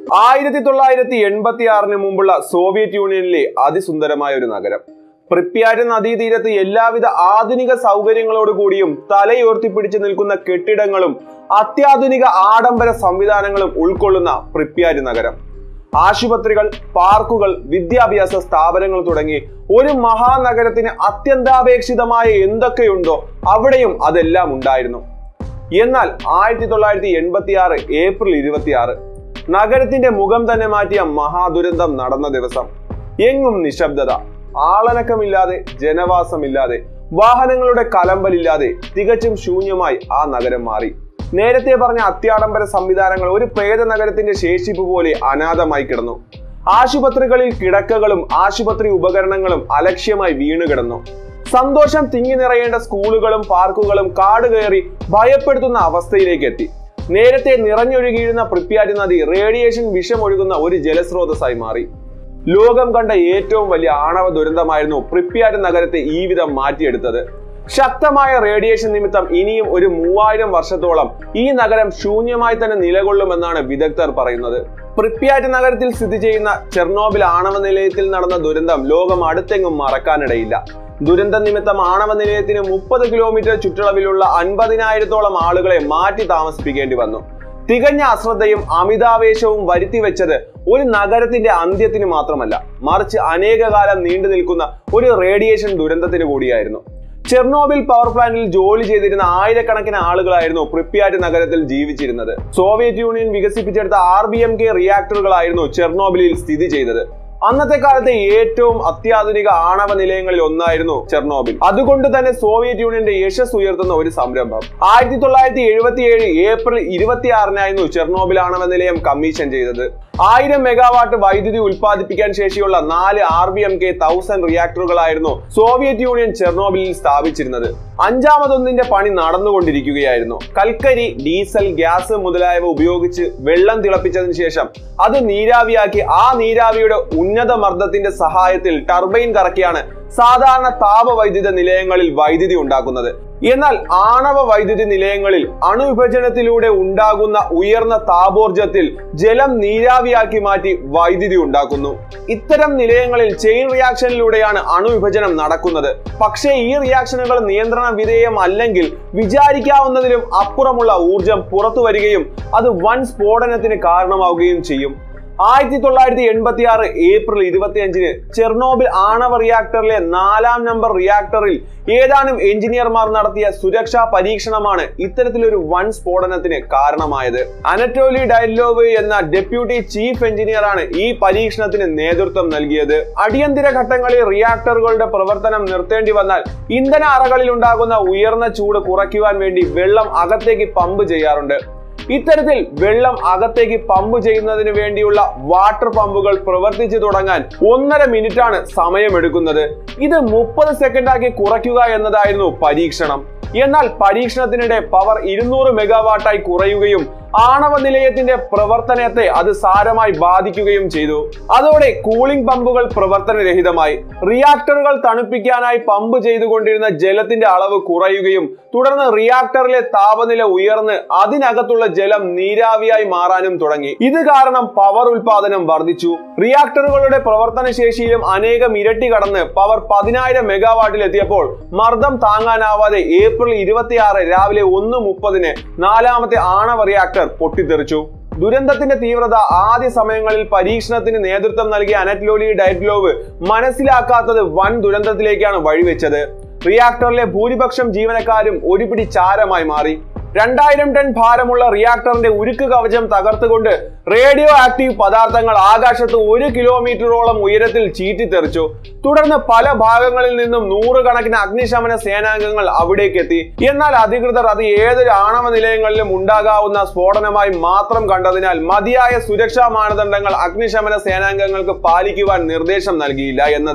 ആയിരത്തി തൊള്ളായിരത്തി എൺപത്തി ആറിന് മുമ്പുള്ള സോവിയറ്റ് യൂണിയനിലെ അതിസുന്ദരമായ ഒരു നഗരം പ്രിപ്യാറ്റ് നദീതീരത്ത് എല്ലാവിധ ആധുനിക സൗകര്യങ്ങളോട് കൂടിയും തലയുയർത്തിപ്പിടിച്ചു നിൽക്കുന്ന കെട്ടിടങ്ങളും അത്യാധുനിക ആഡംബര സംവിധാനങ്ങളും ഉൾക്കൊള്ളുന്ന പ്രിപ്യാറ്റ് നഗരം ആശുപത്രികൾ പാർക്കുകൾ വിദ്യാഭ്യാസ സ്ഥാപനങ്ങൾ തുടങ്ങി ഒരു മഹാനഗരത്തിന് അത്യന്താപേക്ഷിതമായ എന്തൊക്കെയുണ്ടോ അവിടെയും അതെല്ലാം ഉണ്ടായിരുന്നു എന്നാൽ ആയിരത്തി തൊള്ളായിരത്തി എൺപത്തി ആറ് ഏപ്രിൽ ഇരുപത്തി ആറ് നഗരത്തിന്റെ മുഖം തന്നെ മാറ്റിയ മഹാദുരന്തം നടന്ന ദിവസം എങ്ങും നിശബ്ദത ആളനക്കമില്ലാതെ ജനവാസമില്ലാതെ വാഹനങ്ങളുടെ കലമ്പലില്ലാതെ തികച്ചും ശൂന്യമായി ആ നഗരം മാറി നേരത്തെ പറഞ്ഞ അത്യാഡംബര സംവിധാനങ്ങൾ ഒരു പ്രേത നഗരത്തിന്റെ ശേഷിപ്പ് പോലെ അനാഥമായി കിടന്നു ആശുപത്രികളിൽ കിടക്കകളും ആശുപത്രി ഉപകരണങ്ങളും അലക്ഷ്യമായി വീണു കിടന്നു സന്തോഷം തിങ്ങി നിറയേണ്ട സ്കൂളുകളും പാർക്കുകളും കാട് കയറി ഭയപ്പെടുത്തുന്ന അവസ്ഥയിലേക്ക് എത്തി നേരത്തെ നിറഞ്ഞൊഴുകിയിരുന്ന പ്രിപ്യാറ്റ് നദി റേഡിയേഷൻ വിഷമൊഴുകുന്ന ഒരു ജലസ്രോതസ്സായി മാറി ലോകം കണ്ട ഏറ്റവും വലിയ ആണവ ദുരന്തമായിരുന്നു പ്രിപ്യാറ്റ് നഗരത്തെ ഈ വിധം മാറ്റിയെടുത്തത് ശക്തമായ റേഡിയേഷൻ നിമിത്തം ഇനിയും ഒരു മൂവായിരം വർഷത്തോളം ഈ നഗരം ശൂന്യമായി തന്നെ നിലകൊള്ളുമെന്നാണ് വിദഗ്ധർ പറയുന്നത് പ്രിപ്യാറ്റ് നഗരത്തിൽ സ്ഥിതി ചെയ്യുന്ന ചെർണോബിൽ ആണവ നിലയത്തിൽ നടന്ന ദുരന്തം ലോകം അടുത്തെങ്ങും മറക്കാനിടയില്ല ദുരന്ത നിമിത്തം ആണവ നിലയത്തിന് മുപ്പത് കിലോമീറ്റർ ചുറ്റളവിലുള്ള അൻപതിനായിരത്തോളം ആളുകളെ മാറ്റി താമസിപ്പിക്കേണ്ടി വന്നു തികഞ്ഞ അശ്രദ്ധയും അമിതാവേശവും വരുത്തിവെച്ചത് ഒരു നഗരത്തിന്റെ അന്ത്യത്തിന് മാത്രമല്ല മറിച്ച് അനേകകാലം നീണ്ടു നിൽക്കുന്ന ഒരു റേഡിയേഷൻ ദുരന്തത്തിന് കൂടിയായിരുന്നു ചെർണോബിൽ പവർ പ്ലാന്റിൽ ജോലി ചെയ്തിരുന്ന ആയിരക്കണക്കിന് ആളുകളായിരുന്നു പ്രിപ്യാറ്റ് നഗരത്തിൽ ജീവിച്ചിരുന്നത് സോവിയറ്റ് യൂണിയൻ വികസിപ്പിച്ചെടുത്ത ആർ ബി എം കെ റിയാക്ടറുകളായിരുന്നു ചെർണോബിലിൽ സ്ഥിതി ചെയ്തത് അന്നത്തെ കാലത്തെ ഏറ്റവും അത്യാധുനിക ആണവ നിലയങ്ങളിൽ ഒന്നായിരുന്നു ചെർണോബിൽ അതുകൊണ്ട് തന്നെ സോവിയറ്റ് യൂണിയന്റെ യശസ് ഉയർത്തുന്ന ഒരു സംരംഭം ആയിരത്തി തൊള്ളായിരത്തി എഴുപത്തി ഏഴ് ഏപ്രിൽ ഇരുപത്തിയാറിനായിരുന്നു ചെർണോബിൽ ആണവ നിലയം കമ്മീഷൻ ചെയ്തത് ആയിരം മെഗാവാട്ട് വൈദ്യുതി ഉൽപ്പാദിപ്പിക്കാൻ ശേഷിയുള്ള നാല് R B M K thousand റിയാക്ടറുകളായിരുന്നു സോവിയറ്റ് യൂണിയൻ ചെർണോബിലിൽ സ്ഥാപിച്ചിരുന്നത് അഞ്ചാമതൊന്നിന്റെ പണി നടന്നുകൊണ്ടിരിക്കുകയായിരുന്നു കൽക്കരി ഡീസൽ ഗ്യാസ് മുതലായവ ഉപയോഗിച്ച് വെള്ളം തിളപ്പിച്ചതിന് ശേഷം അത് നീരാവിയാക്കി ആ നീരാവിയുടെ ഉന്നത മർദ്ദത്തിന്റെ സഹായത്തിൽ ടർബൈൻ കറക്കിയാണ് സാധാരണ താപവൈദ്യുത നിലയങ്ങളിൽ വൈദ്യുതി ഉണ്ടാക്കുന്നത് എന്നാൽ ആണവ വൈദ്യുതി നിലയങ്ങളിൽ അണുവിഭജനത്തിലൂടെ ഉണ്ടാകുന്ന ഉയർന്ന താപോർജത്തിൽ ജലം നീരാവിയാക്കി മാറ്റി വൈദ്യുതി ഉണ്ടാക്കുന്നു ഇത്തരം നിലയങ്ങളിൽ ചെയിൻ റിയാക്ഷനിലൂടെയാണ് അണുവിഭജനം നടക്കുന്നത് പക്ഷേ ഈ റിയാക്ഷനുകൾ നിയന്ത്രണ വിധേയമല്ലെങ്കിൽ വിചാരിക്കാവുന്നതിലും അപ്പുറമുള്ള ഊർജം പുറത്തു വരികയും അത് വൻ സ്ഫോടനത്തിന് കാരണമാവുകയും ചെയ്യും ആയിരത്തി തൊള്ളായിരത്തി എൺപത്തി ആറ് ഏപ്രിൽ ഇരുപത്തിയഞ്ചിന് ചെർണോബിൽ ആണവ റിയാക്ടറിലെ നാലാം നമ്പർ റിയാക്ടറിൽ ഏതാനും എഞ്ചിനീയർമാർ നടത്തിയ സുരക്ഷാ പരീക്ഷണമാണ് ഇത്തരത്തിലൊരു വൻ സ്ഫോടനത്തിന് കാരണമായത് അനറ്റോലി ഡയലോവ് എന്ന ഡെപ്യൂട്ടി ചീഫ് എഞ്ചിനീയറാണ് ഈ പരീക്ഷണത്തിന് നേതൃത്വം നൽകിയത് അടിയന്തര ഘട്ടങ്ങളിൽ റിയാക്ടറുകളുടെ പ്രവർത്തനം നിർത്തേണ്ടി വന്നാൽ ഇന്ധന അറകളിൽ ഉണ്ടാകുന്ന ഉയർന്ന ചൂട് കുറയ്ക്കുവാൻ വേണ്ടി വെള്ളം അകത്തേക്ക് പമ്പ് ചെയ്യാറുണ്ട് ഇത്തരത്തിൽ വെള്ളം അകത്തേക്ക് പമ്പ് ചെയ്യുന്നതിന് വേണ്ടിയുള്ള വാട്ടർ പമ്പുകൾ പ്രവർത്തിച്ചു തുടങ്ങാൻ ഒന്നര മിനിറ്റാണ് സമയമെടുക്കുന്നത് ഇത് മുപ്പത് സെക്കൻഡാക്കി കുറയ്ക്കുക എന്നതായിരുന്നു പരീക്ഷണം എന്നാൽ പരീക്ഷണത്തിനിടെ പവർ ഇരുന്നൂറ് മെഗാവാട്ടായി കുറയുകയും ആണവ നിലയത്തിന്റെ പ്രവർത്തനത്തെ അത് സാരമായി ബാധിക്കുകയും ചെയ്തു അതോടെ കൂളിംഗ് പമ്പുകൾ പ്രവർത്തനരഹിതമായി റിയാക്ടറുകൾ തണുപ്പിക്കാനായി പമ്പ് ചെയ്തുകൊണ്ടിരുന്ന ജലത്തിന്റെ അളവ് കുറയുകയും തുടർന്ന് റിയാക്ടറിലെ താപനില ഉയർന്ന് അതിനകത്തുള്ള ജലം നീരാവിയായി മാറാനും തുടങ്ങി ഇത് കാരണം പവർ ഉൽപാദനം വർദ്ധിച്ചു റിയാക്ടറുകളുടെ പ്രവർത്തനശേഷിയിലും അനേകം ഇരട്ടി കടന്ന് പവർ പതിനായിരം മെഗാവാട്ടിൽ എത്തിയപ്പോൾ മർദ്ദം താങ്ങാനാവാതെ ഏപ്രിൽ ഇരുപത്തിയാറ് രാവിലെ ഒന്ന് മുപ്പതിന് നാലാമത്തെ ആണവ റിയാക്ടർ പൊട്ടിത്തെറിച്ചു ദുരന്തത്തിന്റെ തീവ്രത ആദ്യ സമയങ്ങളിൽ പരീക്ഷണത്തിന് നേതൃത്വം നൽകിയ അനറ്റ്ലോലി ഡയറ്റ്ലോവ് മനസ്സിലാക്കാത്തത് വൻ ദുരന്തത്തിലേക്കാണ് വഴിവെച്ചത് റിയാക്ടറിലെ ഭൂരിപക്ഷം ജീവനക്കാരും ഒരു പിടി ചാരമായി മാറി രണ്ടായിരം ടൺ ഭാരമുള്ള റിയാക്ടറിന്റെ ഉരുക്ക് കവചം തകർത്തുകൊണ്ട് റേഡിയോ ആക്റ്റീവ് പദാർത്ഥങ്ങൾ ആകാശത്ത് ഒരു കിലോമീറ്ററോളം ഉയരത്തിൽ ചീറ്റിത്തെറിച്ചു തുടർന്ന് പല ഭാഗങ്ങളിൽ നിന്നും നൂറുകണക്കിന് അഗ്നിശമന സേനാംഗങ്ങൾ അവിടേക്ക് എത്തി എന്നാൽ അധികൃതർ അത് ഏതൊരു ആണവ നിലയങ്ങളിലും ഉണ്ടാകാവുന്ന സ്ഫോടനമായി മാത്രം കണ്ടതിനാൽ മതിയായ സുരക്ഷാ മാനദണ്ഡങ്ങൾ അഗ്നിശമന സേനാംഗങ്ങൾക്ക് പാലിക്കുവാൻ നിർദ്ദേശം നൽകിയില്ല എന്നത്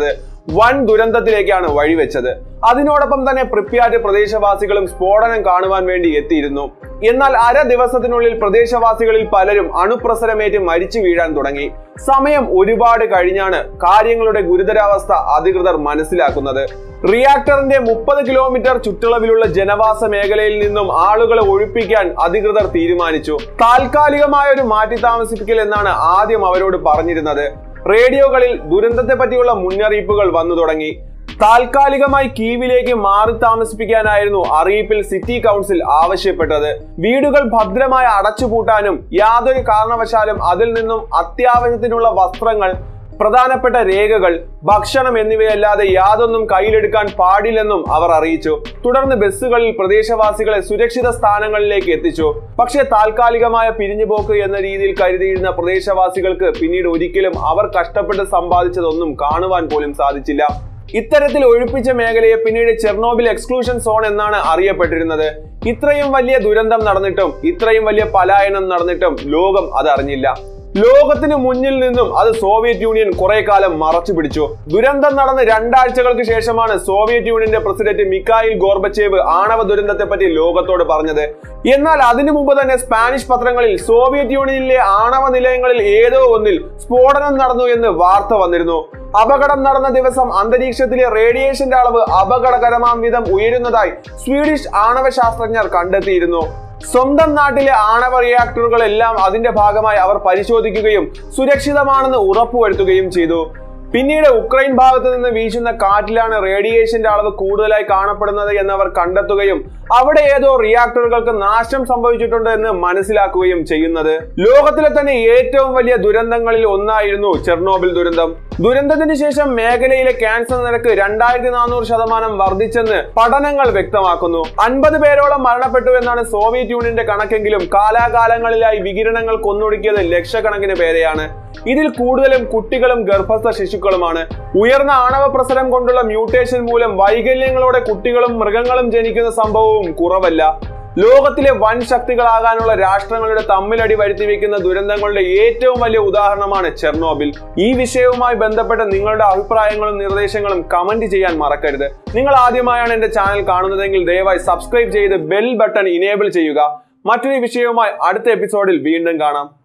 വൻ ദുരന്തത്തിലേക്കാണ് വഴിവെച്ചത് അതിനോടൊപ്പം തന്നെ പ്രിപ്യാറ്റ് പ്രദേശവാസികളും സ്ഫോടനം കാണുവാൻ വേണ്ടി എത്തിയിരുന്നു എന്നാൽ അര ദിവസത്തിനുള്ളിൽ പ്രദേശവാസികളിൽ പലരും അണുപ്രസരമേറ്റ് മരിച്ചു വീഴാൻ തുടങ്ങി സമയം ഒരുപാട് കഴിഞ്ഞാണ് കാര്യങ്ങളുടെ ഗുരുതരാവസ്ഥ അധികൃതർ മനസ്സിലാക്കുന്നത് റിയാക്ടറിന്റെ മുപ്പത് കിലോമീറ്റർ ചുറ്റളവിലുള്ള ജനവാസ മേഖലയിൽ നിന്നും ആളുകളെ ഒഴിപ്പിക്കാൻ അധികൃതർ തീരുമാനിച്ചു താൽക്കാലികമായ ഒരു മാറ്റി താമസിപ്പിക്കൽ എന്നാണ് ആദ്യം അവരോട് പറഞ്ഞിരുന്നത് റേഡിയോകളിൽ ദുരന്തത്തെ പറ്റിയുള്ള മുന്നറിയിപ്പുകൾ വന്നു തുടങ്ങി താൽക്കാലികമായി കീവിലേക്ക് മാറി താമസിപ്പിക്കാനായിരുന്നു അറിയിപ്പിൽ സിറ്റി കൗൺസിൽ ആവശ്യപ്പെട്ടത് വീടുകൾ ഭദ്രമായി അടച്ചുപൂട്ടാനും യാതൊരു കാരണവശാലും അതിൽ നിന്നും അത്യാവശ്യത്തിനുള്ള വസ്ത്രങ്ങൾ പ്രധാനപ്പെട്ട രേഖകൾ ഭക്ഷണം എന്നിവയല്ലാതെ യാതൊന്നും കയ്യിലെടുക്കാൻ പാടില്ലെന്നും അവർ അറിയിച്ചു തുടർന്ന് ബസ്സുകളിൽ പ്രദേശവാസികളെ സുരക്ഷിത സ്ഥാനങ്ങളിലേക്ക് എത്തിച്ചു പക്ഷേ താൽക്കാലികമായ പിരിഞ്ഞുപോക്ക് എന്ന രീതിയിൽ കരുതിയിരുന്ന പ്രദേശവാസികൾക്ക് പിന്നീട് ഒരിക്കലും അവർ കഷ്ടപ്പെട്ട് സമ്പാദിച്ചതൊന്നും കാണുവാൻ പോലും സാധിച്ചില്ല ഇത്തരത്തിൽ ഒഴിപ്പിച്ച മേഖലയെ പിന്നീട് ചെർണോബിൽ എക്സ്ക്ലൂഷൻ സോൺ എന്നാണ് അറിയപ്പെട്ടിരുന്നത് ഇത്രയും വലിയ ദുരന്തം നടന്നിട്ടും ഇത്രയും വലിയ പലായനം നടന്നിട്ടും ലോകം അത് അറിഞ്ഞില്ല ലോകത്തിന് മുന്നിൽ നിന്നും അത് സോവിയറ്റ് യൂണിയൻ കുറെ കാലം മറച്ചു പിടിച്ചു ദുരന്തം നടന്ന് രണ്ടാഴ്ചകൾക്ക് ശേഷമാണ് സോവിയറ്റ് യൂണിയന്റെ പ്രസിഡന്റ് മിക്കായിൽ ഗോർബച്ചേവ് ആണവ ദുരന്തത്തെ പറ്റി ലോകത്തോട് പറഞ്ഞത് എന്നാൽ അതിനു മുമ്പ് തന്നെ സ്പാനിഷ് പത്രങ്ങളിൽ സോവിയറ്റ് യൂണിയനിലെ ആണവ നിലയങ്ങളിൽ ഏതോ ഒന്നിൽ സ്ഫോടനം നടന്നു എന്ന് വാർത്ത വന്നിരുന്നു അപകടം നടന്ന ദിവസം അന്തരീക്ഷത്തിലെ റേഡിയേഷന്റെ അളവ് അപകടകരമാം വിധം ഉയരുന്നതായി സ്വീഡിഷ് ആണവ ശാസ്ത്രജ്ഞർ കണ്ടെത്തിയിരുന്നു സ്വന്തം നാട്ടിലെ ആണവ റിയാക്ടറുകളെല്ലാം അതിന്റെ ഭാഗമായി അവർ പരിശോധിക്കുകയും സുരക്ഷിതമാണെന്ന് ഉറപ്പുവരുത്തുകയും ചെയ്തു പിന്നീട് ഉക്രൈൻ ഭാഗത്ത് നിന്ന് വീശുന്ന കാറ്റിലാണ് റേഡിയേഷന്റെ അളവ് കൂടുതലായി കാണപ്പെടുന്നത് എന്നവർ കണ്ടെത്തുകയും അവിടെ ഏതോ റിയാക്ടറുകൾക്ക് നാശം സംഭവിച്ചിട്ടുണ്ട് എന്ന് മനസ്സിലാക്കുകയും ചെയ്യുന്നത് ലോകത്തിലെ തന്നെ ഏറ്റവും വലിയ ദുരന്തങ്ങളിൽ ഒന്നായിരുന്നു ചെർണോബിൽ ദുരന്തം ദുരന്തത്തിന് ശേഷം മേഖലയിലെ ക്യാൻസർ നിരക്ക് രണ്ടായിരത്തി നാനൂറ് ശതമാനം വർദ്ധിച്ചെന്ന് പഠനങ്ങൾ വ്യക്തമാക്കുന്നു അൻപത് പേരോളം മരണപ്പെട്ടു എന്നാണ് സോവിയറ്റ് യൂണിയന്റെ കണക്കെങ്കിലും കാലാകാലങ്ങളിലായി വികിരണങ്ങൾ കൊന്നൊടുക്കിയത് ലക്ഷക്കണക്കിന് പേരെയാണ് ഇതിൽ കൂടുതലും കുട്ടികളും ഗർഭസ്ഥ ശിശുക്കളുമാണ് ഉയർന്ന ആണവ പ്രസരം കൊണ്ടുള്ള മ്യൂട്ടേഷൻ മൂലം വൈകല്യങ്ങളോടെ കുട്ടികളും മൃഗങ്ങളും ജനിക്കുന്ന സംഭവവും കുറവല്ല ലോകത്തിലെ വൻ ശക്തികളാകാനുള്ള രാഷ്ട്രങ്ങളുടെ തമ്മിലടി വരുത്തി വെക്കുന്ന ദുരന്തങ്ങളുടെ ഏറ്റവും വലിയ ഉദാഹരണമാണ് ചെർണോബിൽ ഈ വിഷയവുമായി ബന്ധപ്പെട്ട നിങ്ങളുടെ അഭിപ്രായങ്ങളും നിർദ്ദേശങ്ങളും കമന്റ് ചെയ്യാൻ മറക്കരുത് നിങ്ങൾ ആദ്യമായാണ് എന്റെ ചാനൽ കാണുന്നതെങ്കിൽ ദയവായി സബ്സ്ക്രൈബ് ചെയ്ത് ബെൽ ബട്ടൺ ഇനേബിൾ ചെയ്യുക മറ്റൊരു വിഷയവുമായി അടുത്ത എപ്പിസോഡിൽ വീണ്ടും കാണാം